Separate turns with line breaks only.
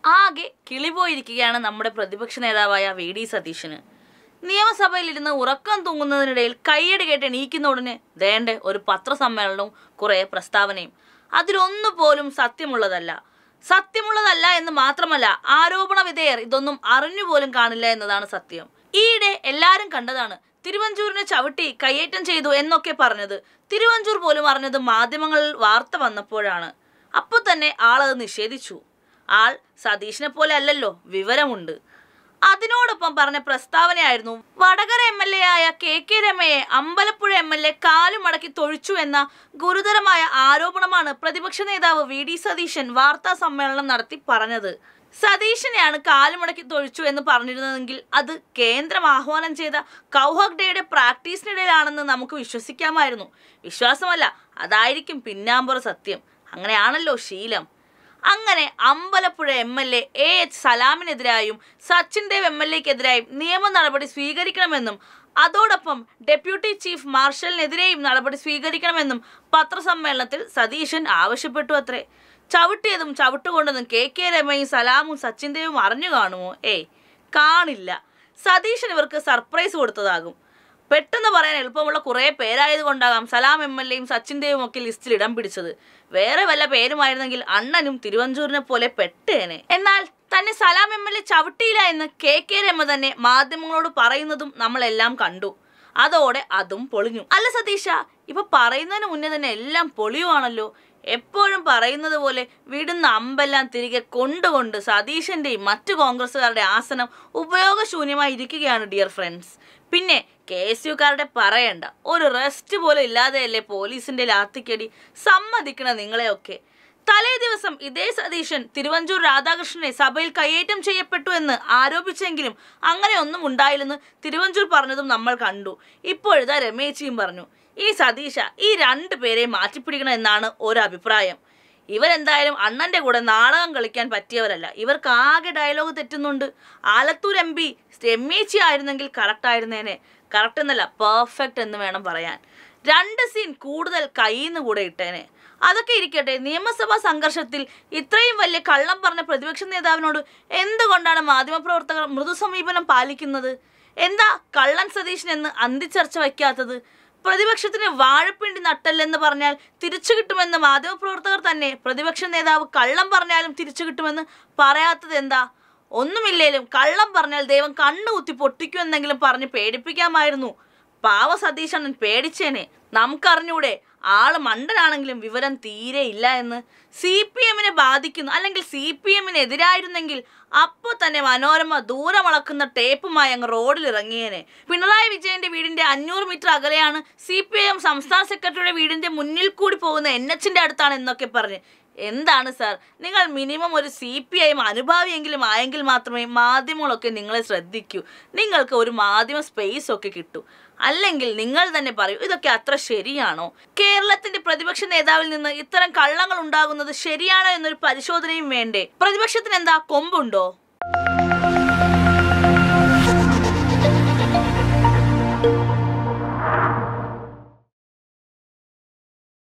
ആകെ കിളിപോയിരിക്കുകയാണ് നമ്മുടെ പ്രതിപക്ഷ നേതാവായ വി ഡി സതീശന് നിയമസഭയിലിരുന്ന് ഉറക്കം തൂങ്ങുന്നതിനിടയിൽ കൈയടി കേട്ട് എണീക്കുന്ന ഉടനെ ദേണ്ടെ ഒരു പത്രസമ്മേളനവും കുറേ പ്രസ്താവനയും അതിലൊന്നു പോലും സത്യമുള്ളതല്ല സത്യമുള്ളതല്ല എന്ന് മാത്രമല്ല ആരോപണ വിധേയർ ഇതൊന്നും അറിഞ്ഞുപോലും കാണില്ല എന്നതാണ് സത്യം ഈയിടെ എല്ലാവരും കണ്ടതാണ് തിരുവഞ്ചൂരിനെ ചവിട്ടി കയ്യേറ്റം ചെയ്തു എന്നൊക്കെ പറഞ്ഞത് തിരുവഞ്ചൂർ പോലും അറിഞ്ഞത് മാധ്യമങ്ങളിൽ വാർത്ത വന്നപ്പോഴാണ് അപ്പോൾ തന്നെ ആളത് നിഷേധിച്ചു ആൾ സതീഷിനെ പോലെ അല്ലല്ലോ വിവരമുണ്ട് അതിനോടൊപ്പം പറഞ്ഞ പ്രസ്താവനയായിരുന്നു വടകര എം എൽ എ ആയ കെ കെ രമയെ അമ്പലപ്പുഴ എം എൽ എ കാലുമടക്കി തൊഴിച്ചു എന്ന ഗുരുതരമായ ആരോപണമാണ് പ്രതിപക്ഷ നേതാവ് വി ഡി സതീശൻ വാർത്താ സമ്മേളനം നടത്തി പറഞ്ഞത് സതീശനെയാണ് കാലുമടക്കി തൊഴിച്ചു എന്ന് പറഞ്ഞിരുന്നതെങ്കിൽ അത് കേന്ദ്രം ആഹ്വാനം ചെയ്ത കൗഹക് ഡേയുടെ പ്രാക്ടീസിനിടയിലാണെന്ന് നമുക്ക് വിശ്വസിക്കാമായിരുന്നു വിശ്വാസമല്ല അതായിരിക്കും പിന്നാമ്പുറ സത്യം അങ്ങനെയാണല്ലോ ശീലം അങ്ങനെ Ambalappuzha M L A A H സലാമിനെതിരായും സച്ചിൻ ദേവ് എം എൽ എക്കെതിരായും നിയമ നടപടി സ്വീകരിക്കണമെന്നും അതോടൊപ്പം ഡെപ്യൂട്ടി ചീഫ് മാർഷലിനെതിരെയും നടപടി സ്വീകരിക്കണമെന്നും പത്രസമ്മേളനത്തിൽ സതീശൻ ആവശ്യപ്പെട്ടു അത്രേ ചവിട്ടിയതും ചവിട്ടുകൊണ്ടതും കെ കെ രമയും സലാമും സച്ചിൻ ദേവും അറിഞ്ഞു കാണുമോ ഏയ് കാണില്ല സതീശൻ ഇവർക്ക് സർപ്രൈസ് കൊടുത്തതാകും പെട്ടെന്ന് പറയാൻ എളുപ്പമുള്ള കുറേ പേരായതുകൊണ്ടാകാം സലാം എം എൽ എയും സച്ചിൻ ദേവും ഒക്കെ ലിസ്റ്റിൽ ഇടം പിടിച്ചത് വേറെ വല്ല പേരുമായിരുന്നെങ്കിൽ അണ്ണനും തിരുവഞ്ചൂരിനെ പോലെ പെട്ടേനെ എന്നാൽ തന്നെ സലാം എം എൽ എ ചവിട്ടിയില്ല എന്ന് കെ കെ രമ തന്നെ മാധ്യമങ്ങളോട് പറയുന്നതും നമ്മളെല്ലാം കണ്ടു അതോടെ അതും പൊളിഞ്ഞു അല്ല സതീഷ ഇപ്പൊ പറയുന്നതിന് മുന്നേ തന്നെ എല്ലാം പൊളിയുവാണല്ലോ എപ്പോഴും പറയുന്നത് പോലെ വിടുന്ന അമ്പെല്ലാം തിരികെ കൊണ്ടുകൊണ്ട് സതീശന്റെയും മറ്റു കോൺഗ്രസ്സുകാരുടെ ആസനം ഉപയോഗശൂന്യമായി ഇരിക്കുകയാണ് ഡിയർ ഫ്രണ്ട്സ് പിന്നെ കെ എസ് യുക്കാരുടെ പറയണ്ട ഒരു റെസ്റ്റ് പോലും ഇല്ലാതെയല്ലേ പോലീസിന്റെ ലാത്തിക്കടി സമ്മതിക്കണ നിങ്ങളെയൊക്കെ തലേ ദിവസം ഇതേ സതീശൻ തിരുവഞ്ചൂർ രാധാകൃഷ്ണനെ സഭയിൽ കയ്യേറ്റം ചെയ്യപ്പെട്ടു എന്ന് ആരോപിച്ചെങ്കിലും അങ്ങനെ ഒന്നും ഉണ്ടായില്ലെന്ന് തിരുവഞ്ചൂർ പറഞ്ഞതും നമ്മൾ കണ്ടു ഇപ്പോഴിതാ രമേശിയും പറഞ്ഞു ഈ സതീശ ഈ രണ്ടു പേരെ മാറ്റിപ്പിടിക്കണം എന്നാണ് ഒരു അഭിപ്രായം ഇവരെന്തായാലും അണ്ണന്റെ കൂടെ നാടകം കളിക്കാൻ പറ്റിയവരല്ല ഇവർക്ക് ആകെ ഡയലോഗ് തെറ്റുന്നുണ്ട് ആലത്തൂർ എം പി രമേശി ആയിരുന്നെങ്കിൽ കറക്റ്റ് ആയിരുന്നേനെ കറക്റ്റ് എന്നല്ല പെർഫെക്റ്റ് എന്ന് വേണം പറയാൻ രണ്ട് സീൻ കൂടുതൽ കയ്യിൽ നിന്ന് കൂടെ ഇട്ടേനെ അതൊക്കെ ഇരിക്കട്ടെ നിയമസഭാ സംഘർഷത്തിൽ ഇത്രയും വലിയ കള്ളം പറഞ്ഞ പ്രതിപക്ഷ നേതാവിനോട് എന്തുകൊണ്ടാണ് മാധ്യമപ്രവർത്തകർ മൃദു സമീപനം പാലിക്കുന്നത് എന്താ കള്ളൻ സതീശൻ എന്ന് അന്തിച്ചർച്ച വയ്ക്കാത്തത് പ്രതിപക്ഷത്തിന് വാഴപ്പിണ്ടി നട്ടല്ലെന്ന് പറഞ്ഞാൽ തിരിച്ചു കിട്ടുമെന്ന് മാധ്യമപ്രവർത്തകർ തന്നെ പ്രതിപക്ഷ നേതാവ് കള്ളം പറഞ്ഞാലും തിരിച്ചു കിട്ടുമെന്ന് പറയാത്തത് എന്താ ഒന്നുമില്ലേലും കള്ളം പറഞ്ഞാൽ ദൈവം കണ്ണു കുത്തി പൊട്ടിക്കുമെന്നെങ്കിലും പറഞ്ഞ് പേടിപ്പിക്കാമായിരുന്നു പാവ സതീശണ്ണൻ പേടിച്ചേനെ നമുക്കറിഞ്ഞൂടെ ആള് മണ്ടനാണെങ്കിലും വിവരം തീരെ ഇല്ല എന്ന് സി പി എമ്മിനെ ബാധിക്കുന്നു അല്ലെങ്കിൽ സി പി എമ്മിനെതിരായിരുന്നെങ്കിൽ അപ്പോൾ തന്നെ മനോരമ ദൂരമളക്കുന്ന ടേപ്പുമായി അങ്ങ് റോഡിൽ ഇറങ്ങിയേനെ പിണറായി വിജയന്റെ വീടിന്റെ അഞ്ഞൂറ് മീറ്റർ അകലെയാണ് സി പി ഐ എം സംസ്ഥാന സെക്രട്ടറിയുടെ വീടിന്റെ മുന്നിൽ കൂടി പോകുന്ന എൻ എച്ചിന്റെ അടുത്താണ് എന്നൊക്കെ പറഞ്ഞ് എന്താണ് സാർ നിങ്ങൾ മിനിമം ഒരു സി പി ഐ അനുഭാവിയെങ്കിലും ആയെങ്കിൽ മാത്രമേ മാധ്യമങ്ങളൊക്കെ നിങ്ങളെ ശ്രദ്ധിക്കൂ നിങ്ങൾക്ക് ഒരു മാധ്യമ സ്പേസ് ഒക്കെ കിട്ടൂ അല്ലെങ്കിൽ നിങ്ങൾ തന്നെ പറയൂ ഇതൊക്കെ അത്ര ശരിയാണോ കേരളത്തിന്റെ പ്രതിപക്ഷ നേതാവിൽ നിന്ന് ഇത്തരം കള്ളങ്ങൾ ഉണ്ടാകുന്നത് ശരിയാണോ എന്നൊരു പരിശോധനയും വേണ്ടേ പ്രതിപക്ഷത്തിന് എന്താ കൊമ്പുണ്ടോ